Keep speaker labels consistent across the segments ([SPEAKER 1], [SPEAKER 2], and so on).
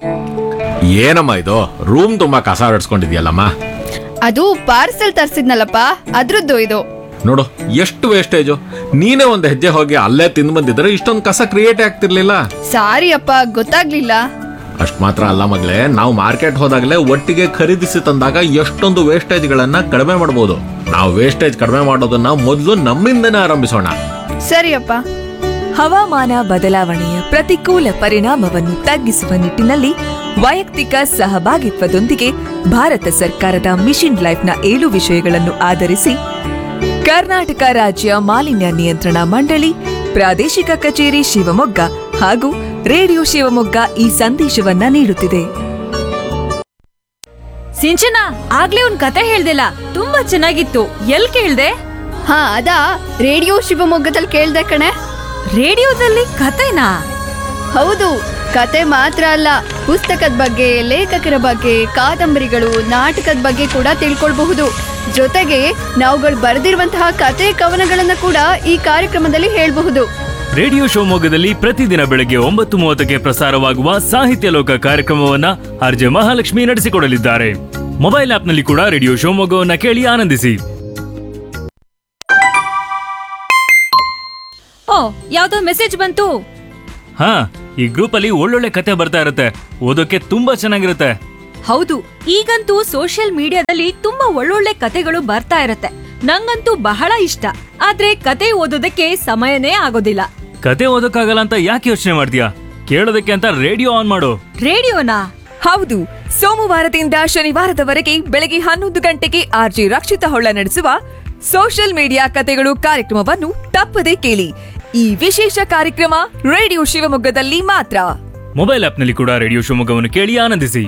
[SPEAKER 1] ಏನಮ್ಮ ಇದು ರೂಮ್ ತುಂಬಾ ಕಸ ಹೊಡ್ಸ್ಕೊಂಡಿದ್ಯಲ್ಲಮ್ಮ
[SPEAKER 2] ಅದು ಪಾರ್ಸೆಲ್ ತರ್ಸಿದ್ನಲ್ಲಪ್ಪ ಅದ್ರದ್ದು ಇದು
[SPEAKER 1] ನೋಡು ಎಷ್ಟು ವೇಸ್ಟೇಜು ನೀನೇ ಒಂದು ಹೆಜ್ಜೆ ಹೋಗಿ ಅಲ್ಲೇ ತಿಂದು ಬಂದಿದ್ರೆ ಇಷ್ಟೊಂದು ಕಸ ಕ್ರಿಯೇಟ್ ಆಗ್ತಿರ್ಲಿಲ್ಲ
[SPEAKER 2] ಸಾರಿ ಅಪ್ಪ ಗೊತ್ತಾಗ್ಲಿಲ್ಲ
[SPEAKER 1] ಅಷ್ಟ್ ಮಾತ್ರ ಅಲ್ಲ ಮಗಳೇ ನಾವು ಮಾರ್ಕೆಟ್ ಹೋದಾಗಲೇ ಒಟ್ಟಿಗೆ ಖರೀದಿಸಿ ತಂದಾಗ ಎಷ್ಟೊಂದು ವೇಸ್ಟೇಜ್ಗಳನ್ನ ಕಡಿಮೆ ಮಾಡ್ಬೋದು ನಾವು ವೇಸ್ಟೇಜ್ ಕಡಿಮೆ ಮಾಡೋದನ್ನ ಮೊದಲು ನಮ್ಮಿಂದನೇ ಆರಂಭಿಸೋಣ
[SPEAKER 2] ಸರಿಯಪ್ಪ
[SPEAKER 3] ಹವಾಮಾನ ಬದಲಾವಣೆಯ ಪ್ರತಿಕೂಲ ಪರಿಣಾಮವನ್ನು ತಗ್ಗಿಸುವ ನಿಟ್ಟಿನಲ್ಲಿ ವೈಯಕ್ತಿಕ ಸಹಭಾಗಿತ್ವದೊಂದಿಗೆ ಭಾರತ ಸರ್ಕಾರದ ಮಿಷನ್ ಲೈಫ್ನ ಏಳು ವಿಷಯಗಳನ್ನು ಆಧರಿಸಿ ಕರ್ನಾಟಕ ರಾಜ್ಯ ಮಾಲಿನ್ಯ ನಿಯಂತ್ರಣ ಮಂಡಳಿ ಪ್ರಾದೇಶಿಕ ಕಚೇರಿ ಶಿವಮೊಗ್ಗ ಹಾಗೂ ರೇಡಿಯೋ ಶಿವಮೊಗ್ಗ ಈ ಸಂದೇಶವನ್ನ ನೀಡುತ್ತಿದೆ
[SPEAKER 4] ಸಿಂಚನ ಆಗ್ಲೇ ಒಂದ್ ಕತೆ ಹೇಳ್ದಿಲ್ಲ ತುಂಬಾ ಚೆನ್ನಾಗಿತ್ತು ಎಲ್ ಕೇಳ್ದೆ
[SPEAKER 2] ಹಾ ಅದಾ ರೇಡಿಯೋ ಶಿವಮೊಗ್ಗದಲ್ಲಿ ಕೇಳ್ದೆ ಕಣೆ
[SPEAKER 4] ರೇಡಿಯೋದಲ್ಲಿ ಕತೆನಾ
[SPEAKER 2] ಹೌದು ಕತೆ ಮಾತ್ರ ಅಲ್ಲ ಪುಸ್ತಕದ ಬಗ್ಗೆ ಲೇಖಕರ ಬಗ್ಗೆ ಕಾದಂಬರಿಗಳು ನಾಟಕದ ಬಗ್ಗೆ ಕೂಡ ತಿಳ್ಕೊಳ್ಬಹುದು ಜೊತೆಗೆ ನಾವುಗಳು ಬರೆದಿರುವಂತಹ ಕತೆ ಕವನಗಳನ್ನ ಕೂಡ ಈ ಕಾರ್ಯಕ್ರಮದಲ್ಲಿ ಹೇಳಬಹುದು
[SPEAKER 5] ರೇಡಿಯೋ ಶಿವಮೊಗ್ಗದಲ್ಲಿ ಪ್ರತಿದಿನ ಬೆಳಗ್ಗೆ ಒಂಬತ್ತು ಮೂವತ್ತಕ್ಕೆ ಪ್ರಸಾರವಾಗುವ ಸಾಹಿತ್ಯ ಲೋಕ ಕಾರ್ಯಕ್ರಮವನ್ನ ಆರ್ಜೆ ಮಹಾಲಕ್ಷ್ಮಿ ನಡೆಸಿಕೊಡಲಿದ್ದಾರೆ ಮೊಬೈಲ್ ಆಪ್ನಲ್ಲಿ ಕೂಡ ರೇಡಿಯೋ ಶಿವಮೊಗ್ಗವನ್ನ ಕೇಳಿ ಆನಂದಿಸಿ
[SPEAKER 4] ಓ ಯಾವ್ದೋ ಮೆಸೇಜ್ ಬಂತು
[SPEAKER 5] ಹಾ ಈ ಗ್ರೂಪ್ ಅಲ್ಲಿ ಒಳ್ಳೊಳ್ಳೆ ಕತೆ ಬರ್ತಾ ಇರುತ್ತೆ ಓದೋಕೆ ತುಂಬಾ ಚೆನ್ನಾಗಿರುತ್ತೆ
[SPEAKER 4] ಹೌದು ಈಗಂತೂ ಸೋಷಿಯಲ್ ಮೀಡಿಯಾದಲ್ಲಿ ತುಂಬಾ ಒಳ್ಳೊಳ್ಳೆ ಕತೆಗಳು ಬರ್ತಾ ಇರತ್ತೆ ನಂಗಂತೂ ಬಹಳ ಇಷ್ಟ ಆದ್ರೆ ಕತೆ ಓದೋದಕ್ಕೆ ಸಮಯನೇ ಆಗೋದಿಲ್ಲ
[SPEAKER 5] ಕತೆ ಓದೋಕ್ಕಾಗಲ್ಲ ಅಂತ ಯಾಕೆ ಯೋಚನೆ ಮಾಡ್ತೀಯಾ ಕೇಳೋದಕ್ಕೆ ಅಂತ ರೇಡಿಯೋ ಆನ್ ಮಾಡು
[SPEAKER 4] ರೇಡಿಯೋನಾ
[SPEAKER 3] ಹೌದು ಸೋಮವಾರದಿಂದ ಶನಿವಾರದವರೆಗೆ ಬೆಳಗ್ಗೆ ಹನ್ನೊಂದು ಗಂಟೆಗೆ ಆರ್ಜಿ ರಕ್ಷಿತ ಹೊಳ್ಳ ನಡೆಸುವ ಸೋಷಿಯಲ್ ಮೀಡಿಯಾ ಕತೆಗಳು ಕಾರ್ಯಕ್ರಮವನ್ನು ತಪ್ಪದೆ ಕೇಳಿ ಈ ವಿಶೇಷ ಕಾರ್ಯಕ್ರಮ ರೇಡಿಯೋ ಶಿವಮೊಗ್ಗದಲ್ಲಿ ಮಾತ್ರ
[SPEAKER 5] ಮೊಬೈಲ್ ಆಪ್ನಲ್ಲಿ ಕೂಡ ರೇಡಿಯೋ ಶಿವಮೊಗ್ಗವನ್ನು ಕೇಳಿ ಆನಂದಿಸಿ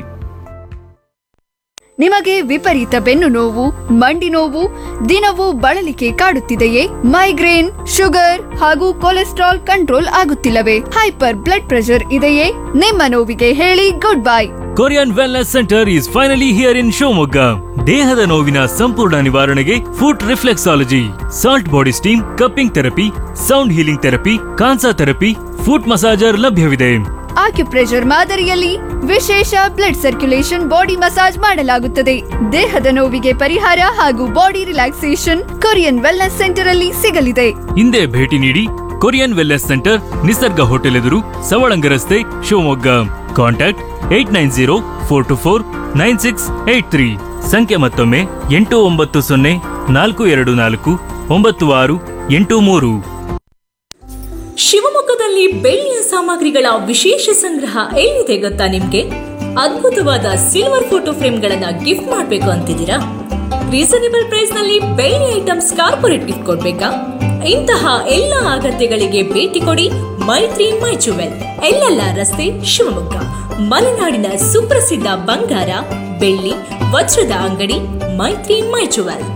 [SPEAKER 2] ನಿಮಗೆ ವಿಪರೀತ ಬೆನ್ನು ನೋವು ಮಂಡಿ ನೋವು ದಿನವೂ ಬಳಲಿಕೆ ಕಾಡುತ್ತಿದೆಯೇ ಮೈಗ್ರೇನ್ ಶುಗರ್ ಹಾಗೂ ಕೊಲೆಸ್ಟ್ರಾಲ್ ಕಂಟ್ರೋಲ್ ಆಗುತ್ತಿಲ್ಲವೇ ಹೈಪರ್ ಬ್ಲಡ್ ಪ್ರೆಷರ್ ಇದೆಯೇ ನಿಮ್ಮ ನೋವಿಗೆ ಹೇಳಿ goodbye
[SPEAKER 5] Korean wellness centre is finally here in Shivamogga ದೇಹದ ನೋವಿನ ಸಂಪೂರ್ಣ ನಿವಾರಣೆಗೆ foot reflexology salt body steam cupping therapy sound healing therapy Kansa therapy foot massager ಲಭ್ಯವಿದೆ
[SPEAKER 2] ಆಕ್ಯುಪ್ರೆಷರ್ ಮಾದರಿಯಲ್ಲಿ ವಿಶೇಷ ಬ್ಲಡ್ ಸರ್ಕ್ಯುಲೇಷನ್ ಬಾಡಿ ಮಸಾಜ್ ಮಾಡಲಾಗುತ್ತದೆ ದೇಹದ ನೋವಿಗೆ ಪರಿಹಾರ ಹಾಗೂ body relaxation Korean wellness centre ಅಲ್ಲಿ ಸಿಗಲಿದೆ
[SPEAKER 5] ಹಿಂದೆ ಭೇಟಿ ನೀಡಿ Korean wellness centre Nisarga hotel ಎದುರು ಸವಳಂಗ ರಸ್ತೆ Shivamogga contact eight nine zero four two four nine six eight three ಸಂಖ್ಯೆ ಮತ್ತೊಮ್ಮೆ ಎಂಟು ಒಂಬತ್ತು ಸೊನ್ನೆ ನಾಲ್ಕು ಎರಡು ನಾಲ್ಕು ಒಂಬತ್ತು ಆರು ಎಂಟು ಮೂರು
[SPEAKER 6] ಶಿವಮೊಗ್ಗದಲ್ಲಿ ಬೆಳ್ಳಿಯ ಸಾಮಗ್ರಿಗಳ ವಿಶೇಷ ಸಂಗ್ರಹ ಎಲ್ಲಿದೆ ಗೊತ್ತಾ ನಿಮ್ಗೆ ಅದ್ಭುತವಾದ ಸಿಲ್ವರ್ ಫೋಟೋ ಫ್ರೇಮ್ಗಳನ್ನ ಗಿಫ್ಟ್ ಮಾಡ್ಬೇಕು ಅಂತಿದ್ದೀರಾ ರೀಸನೇಬಲ್ ಪ್ರೈಸ್ ನಲ್ಲಿ ಬೆಳ್ಳಿ ಐಟಮ್ಸ್ ಕಾರ್ಪೊರೇಟ್ ಗಿಫ್ಟ್ ಕೊಡ್ಬೇಕಾ ಇಂತಹ ಎಲ್ಲ ಅಗತ್ಯಗಳಿಗೆ ಭೇಟಿ ಕೊಡಿ ಮೈತ್ರಿ ಮೈ ಜುವೆಲ್ ಎಲ್ಲೆಲ್ಲ ರಸ್ತೆ ಶಿವಮೊಗ್ಗ ಮಲೆನಾಡಿನ ಸುಪ್ರಸಿದ್ಧ ಬಂಗಾರ ಬೆಳ್ಳಿ ವಜ್ರದ ಅಂಗಡಿ ಮೈತ್ರಿ ಮೈ ಜುವೆಲ್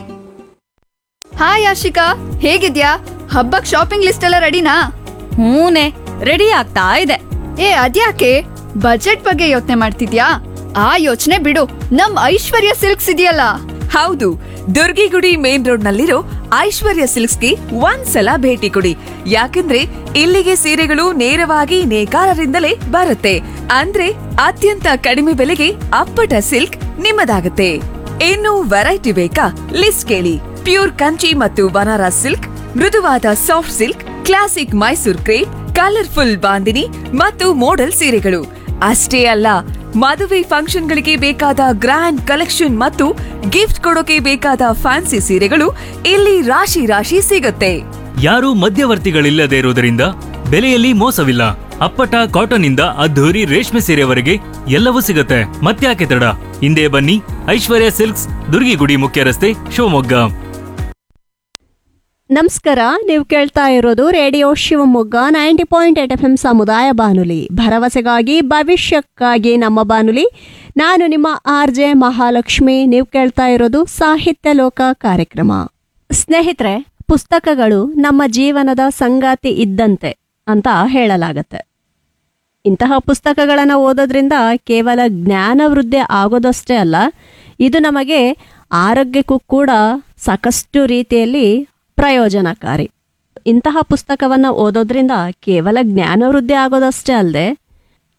[SPEAKER 2] ಹಾಯ್ ಆಶಿಕಾ ಹೇಗಿದ್ಯಾ ಹಬ್ಬಕ್ ಶಾಪಿಂಗ್ ಲಿಸ್ಟ್ ಎಲ್ಲ ರೆಡಿನಾ
[SPEAKER 4] ಹೂನೆ ರೆಡಿ ಆಗ್ತಾ ಇದೆ
[SPEAKER 2] ಏ ಅದ್ಯಾಕೆ ಬಜೆಟ್ ಬಗ್ಗೆ ಯೋಚನೆ ಮಾಡ್ತಿದ್ಯಾ ಆ ಯೋಚನೆ ಬಿಡು ನಮ್ ಐಶ್ವರ್ಯ ಸಿಲ್ಕ್ಸ್ ಇದೆಯಲ್ಲ
[SPEAKER 3] ಹೌದು ದುರ್ಗಿಗುಡಿ ಮೇನ್ ರೋಡ್ ನಲ್ಲಿರೋ ಐಶ್ವರ್ಯ ಸಿಲ್ಕ್ಸ್ಗೆ ಒಂದ್ಸಲ ಭೇಟಿ ಕೊಡಿ ಯಾಕಂದ್ರೆ ಇಲ್ಲಿಗೆ ಸೀರೆಗಳು ನೇರವಾಗಿ ನೇಕಾರರಿಂದಲೇ ಬರುತ್ತೆ ಅಂದ್ರೆ ಅತ್ಯಂತ ಕಡಿಮೆ ಬೆಲೆಗೆ ಅಪ್ಪಟ ಸಿಲ್ಕ್ ನಿಮ್ಮದಾಗುತ್ತೆ ಇನ್ನು ವೆರೈಟಿ ಬೇಕಾ ಲಿಸ್ಟ್ ಕೇಳಿ ಪ್ಯೂರ್ ಕಂಚಿ ಮತ್ತು ಬನಾರಸ್ ಸಿಲ್ಕ್ ಮೃದುವಾದ soft silk classic Mysore crepe colourful bandhani ಮತ್ತು ಮೋಡಲ್ ಸೀರೆಗಳು ಅಷ್ಟೇ ಅಲ್ಲ ಮದುವೆ ಫಂಕ್ಷನ್ಗಳಿಗೆ ಬೇಕಾದ ಗ್ರ್ಯಾಂಡ್ ಕಲೆಕ್ಷನ್ ಮತ್ತು ಗಿಫ್ಟ್ ಕೊಡೋಕೆ ಬೇಕಾದ ಫ್ಯಾನ್ಸಿ ಸೀರೆಗಳು ಇಲ್ಲಿ ರಾಶಿ ರಾಶಿ ಸಿಗುತ್ತೆ
[SPEAKER 5] ಯಾರೂ ಮಧ್ಯವರ್ತಿಗಳಿಲ್ಲದೆ ಇರುವುದರಿಂದ ಬೆಲೆಯಲ್ಲಿ ಮೋಸವಿಲ್ಲ ಅಪ್ಪಟ ಕಾಟನ್ ಇಂದ ಅದ್ಧೂರಿ ರೇಷ್ಮೆ ಸೀರೆವರೆಗೆ ಎಲ್ಲವೂ ಸಿಗುತ್ತೆ ಮತ್ತ್ಯಾಕೆ ತಡ ಹಿಂದೆ ಬನ್ನಿ ಐಶ್ವರ್ಯ ಸಿಲ್ಕ್ಸ್ ದುರ್ಗಿಗುಡಿ ಮುಖ್ಯ ರಸ್ತೆ ಶಿವಮೊಗ್ಗ
[SPEAKER 7] ನಮಸ್ಕಾರ ನೀವು ಕೇಳ್ತಾ ಇರೋದು radio Shivamogga ninety point eight F M ಸಮುದಾಯ ಬಾನುಲಿ ಭರವಸೆಗಾಗಿ ಭವಿಷ್ಯಕ್ಕಾಗಿ ನಮ್ಮ ಬಾನುಲಿ ನಾನು ನಿಮ್ಮ ಆರ್ ಜೆ ಮಹಾಲಕ್ಷ್ಮಿ ನೀವು ಕೇಳ್ತಾ ಇರೋದು ಸಾಹಿತ್ಯ ಲೋಕ ಕಾರ್ಯಕ್ರಮ ಸ್ನೇಹಿತರೆ ಪುಸ್ತಕಗಳು ನಮ್ಮ ಜೀವನದ ಸಂಗಾತಿ ಇದ್ದಂತೆ ಅಂತ ಹೇಳಲಾಗತ್ತೆ ಇಂತಹ ಪುಸ್ತಕಗಳನ್ನು ಓದೋದ್ರಿಂದ ಕೇವಲ ಜ್ಞಾನ ವೃದ್ಧಿ ಆಗೋದಷ್ಟೇ ಅಲ್ಲ ಇದು ನಮಗೆ ಆರೋಗ್ಯಕ್ಕೂ ಕೂಡ ಸಾಕಷ್ಟು ರೀತಿಯಲ್ಲಿ ಪ್ರಯೋಜನಕಾರಿ ಇಂತಹ ಪುಸ್ತಕವನ್ನು ಓದೋದ್ರಿಂದ ಕೇವಲ ಜ್ಞಾನ ವೃದ್ಧಿ ಆಗೋದಷ್ಟೇ ಅಲ್ಲದೆ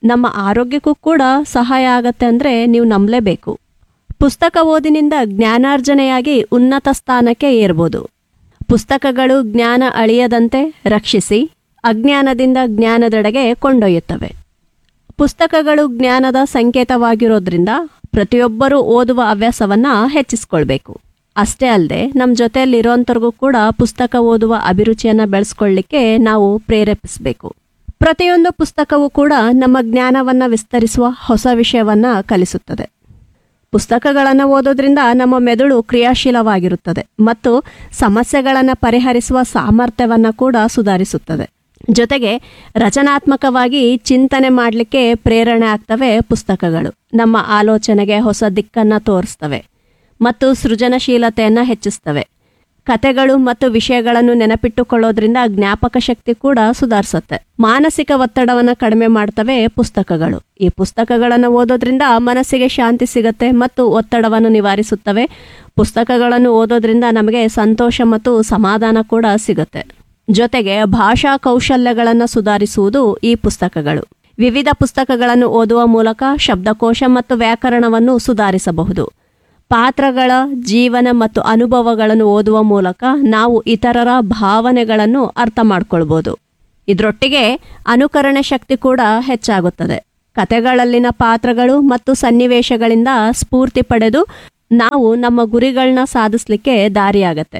[SPEAKER 7] ನಮ್ಮ ಆರೋಗ್ಯಕ್ಕೂ ಕೂಡ ಸಹಾಯ ಆಗತ್ತೆ ಅಂದರೆ ನೀವು ನಂಬಲೇಬೇಕು ಪುಸ್ತಕ ಓದಿನಿಂದ ಜ್ಞಾನಾರ್ಜನೆಯಾಗಿ ಉನ್ನತ ಸ್ಥಾನಕ್ಕೆ ಏರ್ಬೋದು ಪುಸ್ತಕಗಳು ಜ್ಞಾನ ಅಳಿಯದಂತೆ ರಕ್ಷಿಸಿ ಅಜ್ಞಾನದಿಂದ ಜ್ಞಾನದೆಡೆಗೆ ಕೊಂಡೊಯ್ಯುತ್ತವೆ ಪುಸ್ತಕಗಳು ಜ್ಞಾನದ ಸಂಕೇತವಾಗಿರೋದ್ರಿಂದ ಪ್ರತಿಯೊಬ್ಬರೂ ಓದುವ ಹವ್ಯಾಸವನ್ನ ಹೆಚ್ಚಿಸ್ಕೊಳ್ಬೇಕು ಅಷ್ಟೇ ಅಲ್ಲದೆ ನಮ್ಮ ಜೊತೆಯಲ್ಲಿರೋಂಥವ್ರಿಗೂ ಕೂಡ ಪುಸ್ತಕ ಓದುವ ಅಭಿರುಚಿಯನ್ನು ಬೆಳೆಸ್ಕೊಳ್ಳಿಕ್ಕೆ ನಾವು ಪ್ರೇರೇಪಿಸಬೇಕು ಪ್ರತಿಯೊಂದು ಪುಸ್ತಕವೂ ಕೂಡ ನಮ್ಮ ಜ್ಞಾನವನ್ನು ವಿಸ್ತರಿಸುವ ಹೊಸ ವಿಷಯವನ್ನ ಕಲಿಸುತ್ತದೆ ಪುಸ್ತಕಗಳನ್ನು ಓದೋದ್ರಿಂದ ನಮ್ಮ ಮೆದುಳು ಕ್ರಿಯಾಶೀಲವಾಗಿರುತ್ತದೆ ಮತ್ತು ಸಮಸ್ಯೆಗಳನ್ನು ಪರಿಹರಿಸುವ ಸಾಮರ್ಥ್ಯವನ್ನು ಕೂಡ ಸುಧಾರಿಸುತ್ತದೆ ಜೊತೆಗೆ ರಚನಾತ್ಮಕವಾಗಿ ಚಿಂತನೆ ಮಾಡಲಿಕ್ಕೆ ಪ್ರೇರಣೆ ಆಗ್ತವೆ ಪುಸ್ತಕಗಳು ನಮ್ಮ ಆಲೋಚನೆಗೆ ಹೊಸ ದಿಕ್ಕನ್ನು ತೋರಿಸ್ತವೆ ಮತ್ತು ಸೃಜನಶೀಲತೆಯನ್ನು ಹೆಚ್ಚಿಸ್ತವೆ ಕತೆಗಳು ಮತ್ತು ವಿಷಯಗಳನ್ನು ನೆನಪಿಟ್ಟುಕೊಳ್ಳೋದ್ರಿಂದ ಜ್ಞಾಪಕ ಶಕ್ತಿ ಕೂಡ ಸುಧಾರಿಸುತ್ತೆ ಮಾನಸಿಕ ಒತ್ತಡವನ್ನು ಕಡಿಮೆ ಮಾಡ್ತವೆ ಪುಸ್ತಕಗಳು ಈ ಪುಸ್ತಕಗಳನ್ನು ಓದೋದ್ರಿಂದ ಮನಸ್ಸಿಗೆ ಶಾಂತಿ ಸಿಗುತ್ತೆ ಮತ್ತು ಒತ್ತಡವನ್ನು ನಿವಾರಿಸುತ್ತವೆ ಪುಸ್ತಕಗಳನ್ನು ಓದೋದ್ರಿಂದ ನಮಗೆ ಸಂತೋಷ ಮತ್ತು ಸಮಾಧಾನ ಕೂಡ ಸಿಗುತ್ತೆ ಜೊತೆಗೆ ಭಾಷಾ ಕೌಶಲ್ಯಗಳನ್ನು ಸುಧಾರಿಸುವುದು ಈ ಪುಸ್ತಕಗಳು ವಿವಿಧ ಪುಸ್ತಕಗಳನ್ನು ಓದುವ ಮೂಲಕ ಶಬ್ದಕೋಶ ಮತ್ತು ವ್ಯಾಕರಣವನ್ನು ಸುಧಾರಿಸಬಹುದು ಪಾತ್ರಗಳ ಜೀವನ ಮತ್ತು ಅನುಭವಗಳನ್ನು ಓದುವ ಮೂಲಕ ನಾವು ಇತರರ ಭಾವನೆಗಳನ್ನು ಅರ್ಥ ಮಾಡ್ಕೊಳ್ಬೋದು ಇದರೊಟ್ಟಿಗೆ ಅನುಕರಣೆ ಶಕ್ತಿ ಕೂಡ ಹೆಚ್ಚಾಗುತ್ತದೆ ಕತೆಗಳಲ್ಲಿನ ಪಾತ್ರಗಳು ಮತ್ತು ಸನ್ನಿವೇಶಗಳಿಂದ ಸ್ಫೂರ್ತಿ ಪಡೆದು ನಾವು ನಮ್ಮ ಗುರಿಗಳನ್ನ ಸಾಧಿಸಲಿಕ್ಕೆ ದಾರಿಯಾಗತ್ತೆ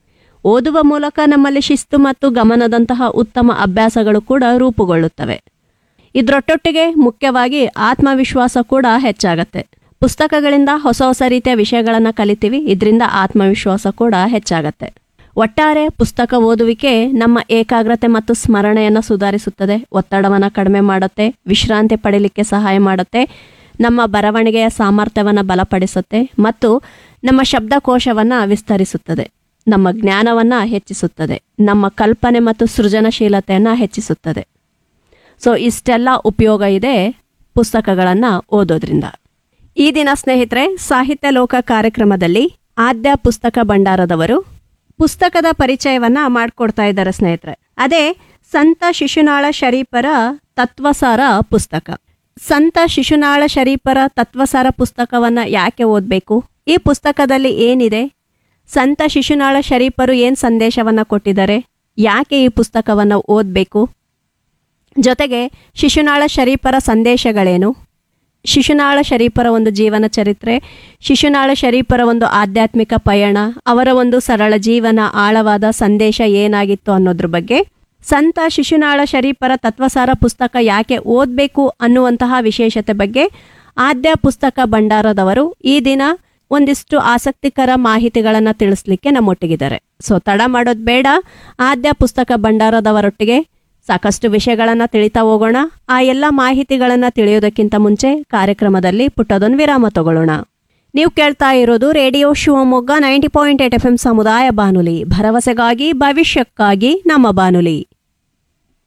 [SPEAKER 7] ಓದುವ ಮೂಲಕ ನಮ್ಮಲ್ಲಿ ಶಿಸ್ತು ಮತ್ತು ಗಮನದಂತಹ ಉತ್ತಮ ಅಭ್ಯಾಸಗಳು ಕೂಡ ರೂಪುಗೊಳ್ಳುತ್ತವೆ ಇದರೊಟ್ಟೊಟ್ಟಿಗೆ ಮುಖ್ಯವಾಗಿ ಆತ್ಮವಿಶ್ವಾಸ ಕೂಡ ಹೆಚ್ಚಾಗತ್ತೆ ಪುಸ್ತಕಗಳಿಂದ ಹೊಸ ಹೊಸ ರೀತಿಯ ವಿಷಯಗಳನ್ನು ಕಲಿತೀವಿ ಇದರಿಂದ ಆತ್ಮವಿಶ್ವಾಸ ಕೂಡ ಹೆಚ್ಚಾಗತ್ತೆ ಒಟ್ಟಾರೆ ಪುಸ್ತಕ ಓದುವಿಕೆ ನಮ್ಮ ಏಕಾಗ್ರತೆ ಮತ್ತು ಸ್ಮರಣೆಯನ್ನು ಸುಧಾರಿಸುತ್ತದೆ ಒತ್ತಡವನ್ನು ಕಡಿಮೆ ಮಾಡುತ್ತೆ ವಿಶ್ರಾಂತಿ ಪಡೀಲಿಕ್ಕೆ ಸಹಾಯ ಮಾಡುತ್ತೆ ನಮ್ಮ ಬರವಣಿಗೆಯ ಸಾಮರ್ಥ್ಯವನ್ನು ಬಲಪಡಿಸುತ್ತೆ ಮತ್ತು ನಮ್ಮ ಶಬ್ದಕೋಶವನ್ನು ವಿಸ್ತರಿಸುತ್ತದೆ ನಮ್ಮ ಜ್ಞಾನವನ್ನು ಹೆಚ್ಚಿಸುತ್ತದೆ ನಮ್ಮ ಕಲ್ಪನೆ ಮತ್ತು ಸೃಜನಶೀಲತೆಯನ್ನು ಹೆಚ್ಚಿಸುತ್ತದೆ ಸೊ ಇಷ್ಟೆಲ್ಲ ಉಪಯೋಗ ಇದೆ ಪುಸ್ತಕಗಳನ್ನು ಓದೋದ್ರಿಂದ ಈ ದಿನ ಸ್ನೇಹಿತರೆ ಸಾಹಿತ್ಯ ಲೋಕ ಕಾರ್ಯಕ್ರಮದಲ್ಲಿ ಆದ್ಯ ಪುಸ್ತಕ ಭಂಡಾರದವರು ಪುಸ್ತಕದ ಪರಿಚಯವನ್ನ ಮಾಡಿಕೊಡ್ತಾ ಇದ್ದಾರೆ ಸ್ನೇಹಿತರೆ ಅದೇ ಸಂತ ಶಿಶುನಾಳ ಶರೀಫರ ತತ್ವಸಾರ ಪುಸ್ತಕ ಸಂತ ಶಿಶುನಾಳ ಶರೀಫರ ತತ್ವಸಾರ ಪುಸ್ತಕವನ್ನ ಯಾಕೆ ಓದಬೇಕು ಈ ಪುಸ್ತಕದಲ್ಲಿ ಏನಿದೆ ಸಂತ ಶಿಶುನಾಳ ಶರೀಫರು ಏನು ಸಂದೇಶವನ್ನ ಕೊಟ್ಟಿದ್ದಾರೆ ಯಾಕೆ ಈ ಪುಸ್ತಕವನ್ನು ಓದಬೇಕು ಜೊತೆಗೆ ಶಿಶುನಾಳ ಶರೀಫರ ಸಂದೇಶಗಳೇನು ಶಿಶುನಾಳ ಶರೀಫರ ಒಂದು ಜೀವನ ಚರಿತ್ರೆ ಶಿಶುನಾಳ ಶರೀಫರ ಒಂದು ಆಧ್ಯಾತ್ಮಿಕ ಪಯಣ ಅವರ ಒಂದು ಸರಳ ಜೀವನ ಆಳವಾದ ಸಂದೇಶ ಏನಾಗಿತ್ತು ಅನ್ನೋದ್ರ ಬಗ್ಗೆ ಸಂತ ಶಿಶುನಾಳ ಶರೀಫರ ತತ್ವಸಾರ ಪುಸ್ತಕ ಯಾಕೆ ಓದಬೇಕು ಅನ್ನುವಂತಹ ವಿಶೇಷತೆ ಬಗ್ಗೆ ಆದ್ಯ ಪುಸ್ತಕ ಭಂಡಾರದವರು ಈ ದಿನ ಒಂದಿಷ್ಟು ಆಸಕ್ತಿಕರ ಮಾಹಿತಿಗಳನ್ನು ತಿಳಿಸ್ಲಿಕ್ಕೆ ನಮ್ಮೊಟ್ಟಿಗಿದ್ದಾರೆ ಸೊ ತಡ ಮಾಡೋದು ಬೇಡ ಆದ್ಯ ಪುಸ್ತಕ ಭಂಡಾರದವರೊಟ್ಟಿಗೆ ಸಾಕಷ್ಟು ವಿಷಯಗಳನ್ನು ತಿಳಿತಾ ಹೋಗೋಣ ಆ ಎಲ್ಲ ಮಾಹಿತಿಗಳನ್ನು ತಿಳಿಯೋದಕ್ಕಿಂತ ಮುಂಚೆ ಕಾರ್ಯಕ್ರಮದಲ್ಲಿ ಪುಟ್ಟದೊಂದು ವಿರಾಮ ತಗೊಳ್ಳೋಣ ನೀವು ಕೇಳ್ತಾ ಇರೋದು radio Shivamogga ninety point eight F M ಸಮುದಾಯ ಬಾನುಲಿ ಭರವಸೆಗಾಗಿ ಭವಿಷ್ಯಕ್ಕಾಗಿ ನಮ್ಮ ಬಾನುಲಿ